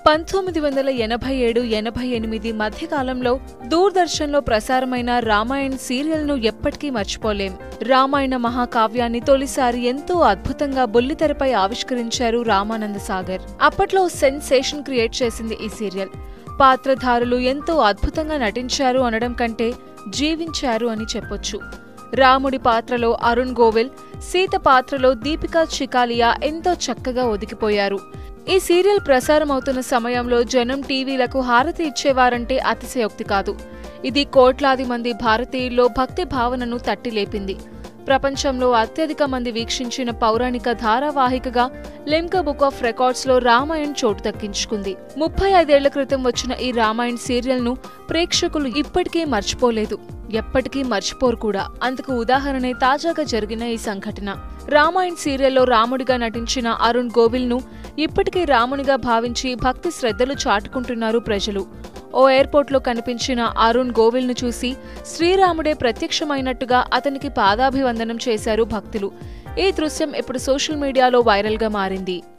పంతొమ్మిది వందల ఎనభై ఏడు ఎనభై ఎనిమిది మధ్యకాలంలో దూరదర్శన్లో ప్రసారమైన రామాయణ్ సీరియల్ను ఎప్పటికీ మర్చిపోలేం రామాయణ మహాకావ్యాన్ని తొలిసారి ఎంతో అద్భుతంగా బుల్లితెరపై ఆవిష్కరించారు రామానంద సాగర్ అప్పట్లో సెన్సేషన్ క్రియేట్ చేసింది ఈ సీరియల్ పాత్రధారులు ఎంతో అద్భుతంగా నటించారు అనడం కంటే జీవించారు అని చెప్పొచ్చు రాముడి పాత్రలో అరుణ్ గోవిల్ సీత పాత్రలో దీపికా చికాలియా ఎంతో చక్కగా ఒదిగిపోయారు ఈ సీరియల్ ప్రసారం అవుతున్న సమయంలో జనం టీవీలకు హారతి ఇచ్చేవారంటే అతిశయోక్తి కాదు ఇది కోట్లాది మంది భారతీయుల్లో భక్తి భావనను తట్టిలేపింది ప్రపంచంలో అత్యధిక మంది వీక్షించిన పౌరాణిక ధారావాహికగా లిమ్కా బుక్ ఆఫ్ రికార్డ్స్ లో రామాయణ్ చోటు దక్కించుకుంది ముప్పై ఐదేళ్ల క్రితం వచ్చిన ఈ రామాయణ్ సీరియల్ ను ప్రేక్షకులు ఇప్పటికీ మర్చిపోలేదు ఎప్పటికీ మర్చిపోరు కూడా అందుకు ఉదాహరణే తాజాగా జరిగిన ఈ సంఘటన రామాయణ్ సీరియల్లో రాముడిగా నటించిన అరుణ్ గోవిల్ ను ఇప్పటికీ రామునిగా భావించి భక్తి శ్రద్ధలు చాటుకుంటున్నారు ప్రజలు ఓ ఎయిర్పోర్ట్లో కనిపించిన అరుణ్ గోవిల్ను చూసి శ్రీరాముడే ప్రత్యక్షమైనట్టుగా అతనికి పాదాభివందనం చేశారు భక్తులు ఈ దృశ్యం ఇప్పుడు సోషల్ మీడియాలో వైరల్గా మారింది